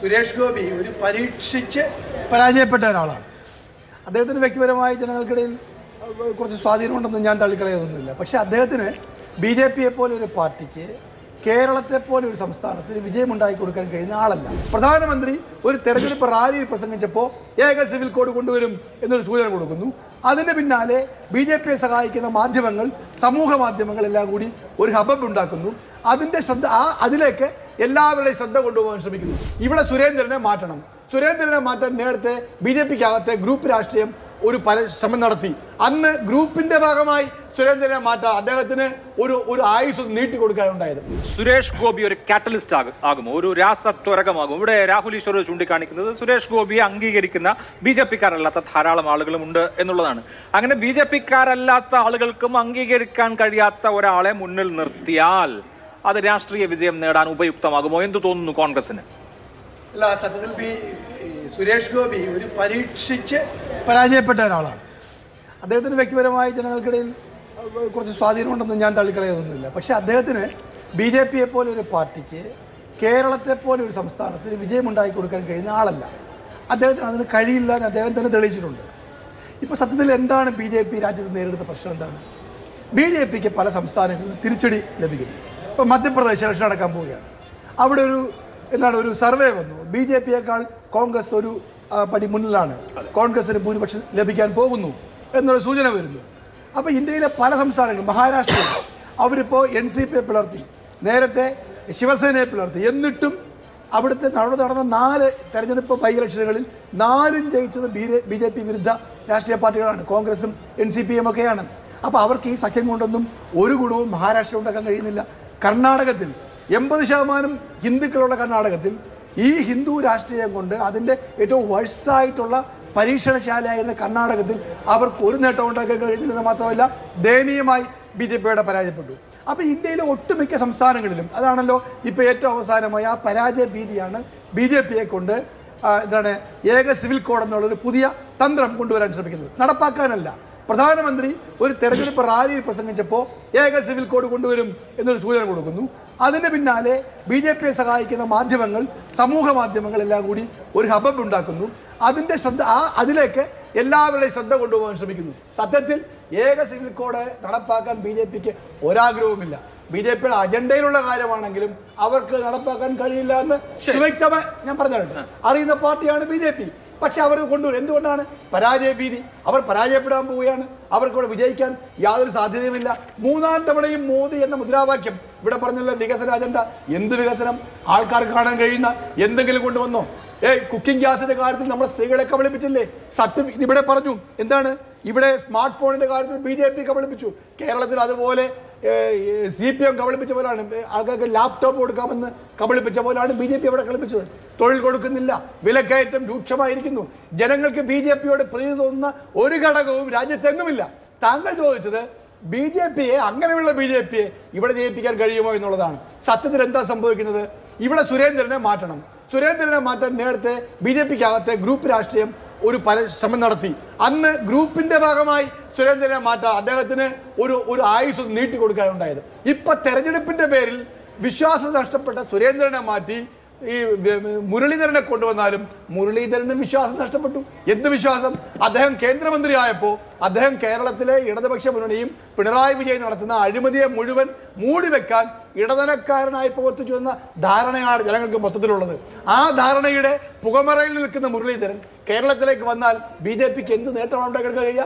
സുരേഷ് ഗോപി ഒരു പരീക്ഷിച്ച് പരാജയപ്പെട്ട ഒരാളാണ് അദ്ദേഹത്തിന് വ്യക്തിപരമായി ജനങ്ങൾക്കിടയിൽ അഹ്, കുറച്ച് സ്വാധീനമുണ്ടെന്ന് ഞാൻ തള്ളിക്കളയൊന്നുമില്ല പക്ഷേ അദ്ദേഹത്തിന് ബി ജെ പിയെ പോലെ ഒരു പാർട്ടിക്ക് കേരളത്തെ പോലെ ഒരു സംസ്ഥാനത്തിന് വിജയമുണ്ടാക്കി കൊടുക്കാൻ കഴിയുന്ന ആളല്ല പ്രധാനമന്ത്രി ഒരു തെരഞ്ഞെടുപ്പ് റാലിയിൽ പ്രസംഗിച്ചപ്പോൾ ഏക സിവിൽ കോഡ് കൊണ്ടുവരും എന്നൊരു സൂചന കൊടുക്കുന്നു അതിന് പിന്നാലെ ബി ജെ പിയെ സഹായിക്കുന്ന മാധ്യമങ്ങൾ സമൂഹ മാധ്യമങ്ങൾ എല്ലാം കൂടി ഒരു ഹബബ് ഉണ്ടാക്കുന്നു അതിൻ്റെ ശ്രദ്ധ ആ അതിലേക്ക് എല്ലാവരുടെയും ശ്രദ്ധ കൊണ്ടുപോകാൻ ശ്രമിക്കുന്നു ഇവിടെ സുരേന്ദ്രനെ മാറ്റണം സുരേന്ദ്രനെ മാറ്റാൻ നേരത്തെ ബി ജെ പിക്കകത്തെ ഗ്രൂപ്പ് രാഷ്ട്രീയം ഒരു പല ശ്രമം നടത്തി അന്ന് ഗ്രൂപ്പിന്റെ ഭാഗമായി സുരേന്ദ്രനെ മാറ്റാം അദ്ദേഹത്തിന് ഒരു ഒരു ആയുസ് നീട്ടിക്കൊടുക്കാനുണ്ടായത് സുരേഷ് ഗോപി ഒരു കാറ്റലിസ്റ്റ് ആകും ആകുമോ ഒരു രാസത്വരകമാകും ഇവിടെ രാഹുൽ ഈശ്വർ ചൂണ്ടിക്കാണിക്കുന്നത് സുരേഷ് ഗോപിയെ അംഗീകരിക്കുന്ന ബി ജെ പിക്കാരല്ലാത്ത ധാരാളം ആളുകളും ഉണ്ട് എന്നുള്ളതാണ് അങ്ങനെ ബി ജെ പിക്കാരല്ലാത്ത ആളുകൾക്കും അംഗീകരിക്കാൻ കഴിയാത്ത ഒരാളെ മുന്നിൽ നിർത്തിയാൽ അത് രാഷ്ട്രീയ വിജയം നേടാൻ ഉപയുക്തമാകുമോ എന്ത് തോന്നുന്നു കോൺഗ്രസിന് അല്ല സത്യത്തിൽ ബി ഈ സുരേഷ് ഗോപി ഒരു പരീക്ഷിച്ച് പരാജയപ്പെട്ട ഒരാളാണ് അദ്ദേഹത്തിന് വ്യക്തിപരമായി ജനങ്ങൾക്കിടയിൽ അഹ്, കുറച്ച് സ്വാധീനമുണ്ടെന്ന് ഞാൻ തള്ളിക്കളയൊന്നുമില്ല പക്ഷേ അദ്ദേഹത്തിന് ബി ജെ പിയെ പോലെ ഒരു പാർട്ടിക്ക് കേരളത്തെ പോലെ ഒരു സംസ്ഥാനത്തിന് വിജയമുണ്ടാക്കി കൊടുക്കാൻ കഴിയുന്ന ആളല്ല അദ്ദേഹത്തിന് അതിന് കഴിയില്ല എന്ന് അദ്ദേഹം തന്നെ തെളിയിച്ചിട്ടുണ്ട് ഇപ്പോൾ സത്യത്തിൽ എന്താണ് ബി ജെ പി രാജ്യത്ത് നേരിടുന്ന പ്രശ്നം എന്താണ് ബി ജെ പിക്ക് പല സംസ്ഥാനങ്ങളിലും തിരിച്ചടി ലഭിക്കുന്നു ഇപ്പോൾ മധ്യപ്രദേശ് ഇലക്ഷൻ നടക്കാൻ പോവുകയാണ് അവിടെ ഒരു എന്താണ് ഒരു സർവേ വന്നു ബി ജെ പിയേക്കാൾ കോൺഗ്രസ് ഒരു ആ, പടി മുന്നിലാണ് കോൺഗ്രസിന് ഭൂരിപക്ഷം ലഭിക്കാൻ പോകുന്നു എന്നൊരു സൂചന വരുന്നു അപ്പോൾ ഇന്ത്യയിലെ പല സംസ്ഥാനങ്ങളും മഹാരാഷ്ട്രയിൽ അവരിപ്പോൾ എൻ സി പിയെ പിളർത്തി നേരത്തെ ശിവസേനയെ പിളർത്തി എന്നിട്ടും അവിടുത്തെ നടന്നു നടന്ന നാല് തെരഞ്ഞെടുപ്പ് ബൈ ഇലക്ഷനുകളിൽ നാലും ജയിച്ചത് ബി ബി ജെ പി വിരുദ്ധ രാഷ്ട്രീയ പാർട്ടികളാണ് കോൺഗ്രസും എൻ സി പിയും ഒക്കെയാണ് അപ്പോൾ അവർക്ക് ഈ സഖ്യം കൊണ്ടൊന്നും ഒരു ഗുണവും മഹാരാഷ്ട്ര ഉണ്ടാക്കാൻ കഴിയുന്നില്ല കർണാടകത്തിൽ എൺപത് ശതമാനം ഹിന്ദുക്കളുള്ള കർണാടകത്തിൽ ഈ ഹിന്ദു രാഷ്ട്രീയം കൊണ്ട് അതിൻ്റെ ഏറ്റവും വർഷായിട്ടുള്ള പരീക്ഷണശാലയായിരുന്ന കർണാടകത്തിൽ അവർക്ക് ഒരു നേട്ടം ഉണ്ടാക്കാൻ കഴിയുന്നില്ലെന്ന് മാത്രമല്ല ദയനീയമായി ബി ജെ പിയുടെ പരാജയപ്പെട്ടു അപ്പോൾ ഇന്ത്യയിലെ ഒട്ടുമിക്ക സംസ്ഥാനങ്ങളിലും അതാണല്ലോ ഇപ്പോൾ ഏറ്റവും അവസാനമായി ആ പരാജയ ഭീതിയാണ് ബി ജെ പിയെ കൊണ്ട് ആ, എന്താണ് ഏക സിവിൽ കോഡ് എന്നുള്ളൊരു പുതിയ തന്ത്രം കൊണ്ടുവരാൻ ശ്രമിക്കുന്നത് നടപ്പാക്കാനല്ല പ്രധാനമന്ത്രി ഒരു തെരഞ്ഞെടുപ്പ് റാലിയിൽ പ്രസംഗിച്ചപ്പോൾ ഏക സിവിൽ കോഡ് കൊണ്ടുവരും എന്നൊരു സൂചന കൊടുക്കുന്നു അതിന് പിന്നാലെ ബി ജെ പിയെ സഹായിക്കുന്ന മാധ്യമങ്ങൾ സമൂഹ മാധ്യമങ്ങൾ എല്ലാം കൂടി ഒരു ഹബബ് ഉണ്ടാക്കുന്നു അതിൻ്റെ ശ്രദ്ധ ആ അതിലേക്ക് എല്ലാവരുടെയും ശ്രദ്ധ കൊണ്ടുപോകാൻ ശ്രമിക്കുന്നു സത്യത്തിൽ ഏക സിവിൽ കോഡ് നടപ്പാക്കാൻ ബി ജെ പിക്ക് ഒരാഗ്രഹവുമില്ല ബി ജെ പിയുടെ അജണ്ടയിലുള്ള കാര്യമാണെങ്കിലും അവർക്ക് നടപ്പാക്കാൻ കഴിയില്ല എന്ന് സുവ്യക്തമായി ഞാൻ പറഞ്ഞിട്ടുണ്ട് അറിയുന്ന പാർട്ടിയാണ് ബി ജെ പി പക്ഷെ അവർ കൊണ്ടുവരും എന്തുകൊണ്ടാണ് പരാജയ ഭീതി അവർ പരാജയപ്പെടാൻ പോവുകയാണ് അവർക്ക് ഇവിടെ വിജയിക്കാൻ യാതൊരു സാധ്യതയുമില്ല മൂന്നാം തവണയും മോദി എന്ന മുദ്രാവാക്യം ഇവിടെ പറഞ്ഞല്ലോ വികസന അജണ്ട എന്ത് വികസനം ആൾക്കാർക്ക് കാണാൻ കഴിയുന്ന എന്തെങ്കിലും കൊണ്ടുവന്നോ ഏയ് കുക്കിംഗ് ഗ്യാസിന്റെ കാര്യത്തിൽ നമ്മുടെ സ്ത്രീകളെ കബളിപ്പിച്ചില്ലേ സർട്ടിഫിക്കറ്റ് ഇവിടെ പറഞ്ഞു എന്താണ് ഇവിടെ സ്മാർട്ട് ഫോണിന്റെ കാര്യത്തിൽ ബി ജെ പി കബളിപ്പിച്ചു കേരളത്തിൽ അതുപോലെ സി പി എം കബളിപ്പിച്ച പോലാണ് ഏ, ആൾക്കാർക്ക് ലാപ്ടോപ്പ് കൊടുക്കാമെന്ന് കബളിപ്പിച്ച പോലാണ് ബി ജെ പി അവിടെ കളിപ്പിച്ചത് തൊഴിൽ കൊടുക്കുന്നില്ല വിലക്കയറ്റം രൂക്ഷമായിരിക്കുന്നു ജനങ്ങൾക്ക് ബി ജെ പിയോട് പ്രീതി തോന്നുന്ന ഒരു ഘടകവും രാജ്യത്തെങ്ങുമില്ല താങ്കൾ ചോദിച്ചത് ബി ജെ പിയെ അങ്ങനെയുള്ള ബി ജെ പിയെ ഇവിടെ ജയിപ്പിക്കാൻ കഴിയുമോ എന്നുള്ളതാണ് സത്യത്തിൽ എന്താ സംഭവിക്കുന്നത് ഇവിടെ സുരേന്ദ്രനെ മാറ്റണം സുരേന്ദ്രനെ മാറ്റാൻ നേരത്തെ ബി ജെ പിക്കകത്തെ ഗ്രൂപ്പ് രാഷ്ട്രീയം ഒരു പല ശ്രമം നടത്തി അന്ന് ഗ്രൂപ്പിന്റെ ഭാഗമായി സുരേന്ദ്രനെ മാറ്റാം അദ്ദേഹത്തിന് ഒരു ഒരു ആയുസ് നീട്ടിക്കൊടുക്കാനുണ്ടായത് ഇപ്പൊ തെരഞ്ഞെടുപ്പിന്റെ പേരിൽ വിശ്വാസം നഷ്ടപ്പെട്ട സുരേന്ദ്രനെ മാറ്റി ഈ വ- മുരളീധരനെ കൊണ്ടുവന്നാലും മുരളീധരന് വിശ്വാസം നഷ്ടപ്പെട്ടു എന്ത് വിശ്വാസം അദ്ദേഹം കേന്ദ്രമന്ത്രി ആയപ്പോൾ അദ്ദേഹം കേരളത്തിലെ ഇടതുപക്ഷ മുന്നണിയും പിണറായി വിജയൻ നടത്തുന്ന അഴിമതിയെ മുഴുവൻ മൂടിവെക്കാൻ ഇടതനക്കാരനായി പ്രവർത്തിച്ചു എന്ന ധാരണയാണ് ജനങ്ങൾക്ക് മൊത്തത്തിലുള്ളത് ആ ധാരണയുടെ പുകമറയിൽ നിൽക്കുന്ന മുരളീധരൻ കേരളത്തിലേക്ക് വന്നാൽ ബി ജെ പിക്ക് എന്ത് നേട്ടമാണ് ഉണ്ടാക്കാൻ കഴിയുക